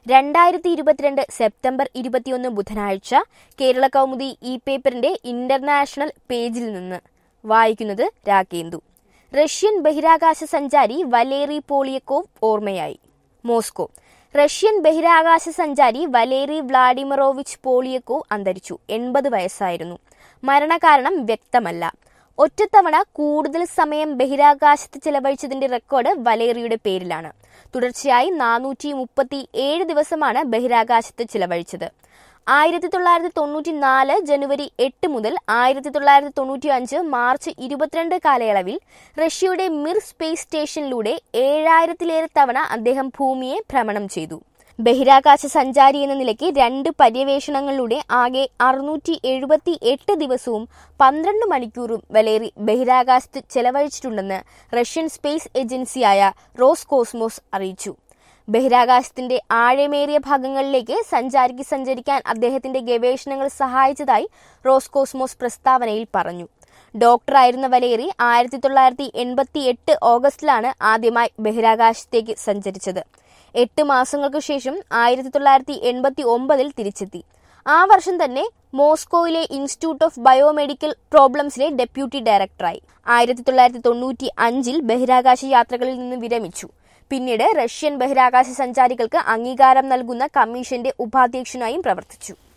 രണ്ടായിരത്തി ഇരുപത്തിരണ്ട് സെപ്റ്റംബർ ഇരുപത്തിയൊന്ന് ബുധനാഴ്ച കേരള കൗമുദി ഇ പേപ്പറിന്റെ ഇന്റർനാഷണൽ പേജിൽ നിന്ന് വായിക്കുന്നത് രാകേന്ദു റഷ്യൻ ബഹിരാകാശ സഞ്ചാരി വലേറി പോളിയക്കോവ് ഓർമ്മയായി മോസ്കോ റഷ്യൻ ബഹിരാകാശ സഞ്ചാരി വലേറി വ്ളാഡിമറോവിച്ച് പോളിയക്കോവ് അന്തരിച്ചു എൺപത് വയസ്സായിരുന്നു മരണകാരണം വ്യക്തമല്ല ഒറ്റത്തവണ കൂടുതൽ സമയം ബഹിരാകാശത്ത് ചെലവഴിച്ചതിന്റെ റെക്കോർഡ് വലേറിയുടെ പേരിലാണ് തുടർച്ചയായി നാനൂറ്റി മുപ്പത്തി ഏഴ് ദിവസമാണ് ബഹിരാകാശത്ത് ചിലവഴിച്ചത് ആയിരത്തി തൊള്ളായിരത്തി തൊണ്ണൂറ്റി നാല് ജനുവരി എട്ട് മുതൽ ആയിരത്തി തൊള്ളായിരത്തി തൊണ്ണൂറ്റി അഞ്ച് മാർച്ച് ഇരുപത്തിരണ്ട് കാലയളവിൽ റഷ്യയുടെ മിർ സ്പേസ് സ്റ്റേഷനിലൂടെ ഏഴായിരത്തിലേറെ തവണ അദ്ദേഹം ഭൂമിയെ ഭ്രമണം ചെയ്തു ബഹിരാകാശ സഞ്ചാരി എന്ന നിലയ്ക്ക് രണ്ട് പര്യവേഷണങ്ങളിലൂടെ ആകെ അറുന്നൂറ്റി എഴുപത്തി എട്ട് ദിവസവും പന്ത്രണ്ട് മണിക്കൂറും വലേറി ബഹിരാകാശത്ത് ചെലവഴിച്ചിട്ടുണ്ടെന്ന് റഷ്യൻ സ്പേസ് ഏജൻസിയായ റോസ് കോസ്മോസ് അറിയിച്ചു ബഹിരാകാശത്തിന്റെ ആഴമേറിയ ഭാഗങ്ങളിലേക്ക് സഞ്ചാരിക്ക് സഞ്ചരിക്കാൻ അദ്ദേഹത്തിന്റെ ഗവേഷണങ്ങൾ സഹായിച്ചതായി റോസ് കോസ്മോസ് പ്രസ്താവനയിൽ പറഞ്ഞു ഡോക്ടറായിരുന്ന വലേറി ആയിരത്തി തൊള്ളായിരത്തി എൺപത്തി എട്ട് ഓഗസ്റ്റിലാണ് ആദ്യമായി ബഹിരാകാശത്തേക്ക് സഞ്ചരിച്ചത് എട്ട് മാസങ്ങൾക്കു ശേഷം ആയിരത്തി തൊള്ളായിരത്തി എൺപത്തി ഒമ്പതിൽ തിരിച്ചെത്തി ആ വർഷം തന്നെ മോസ്കോയിലെ ഇൻസ്റ്റിറ്റ്യൂട്ട് ഓഫ് ബയോമെഡിക്കൽ പ്രോബ്ലംസിലെ ഡെപ്യൂട്ടി ഡയറക്ടറായി ആയിരത്തി തൊള്ളായിരത്തി തൊണ്ണൂറ്റി അഞ്ചിൽ ബഹിരാകാശ യാത്രകളിൽ നിന്ന് വിരമിച്ചു പിന്നീട് റഷ്യൻ ബഹിരാകാശ സഞ്ചാരികൾക്ക് അംഗീകാരം നൽകുന്ന കമ്മീഷന്റെ ഉപാധ്യക്ഷനായും പ്രവർത്തിച്ചു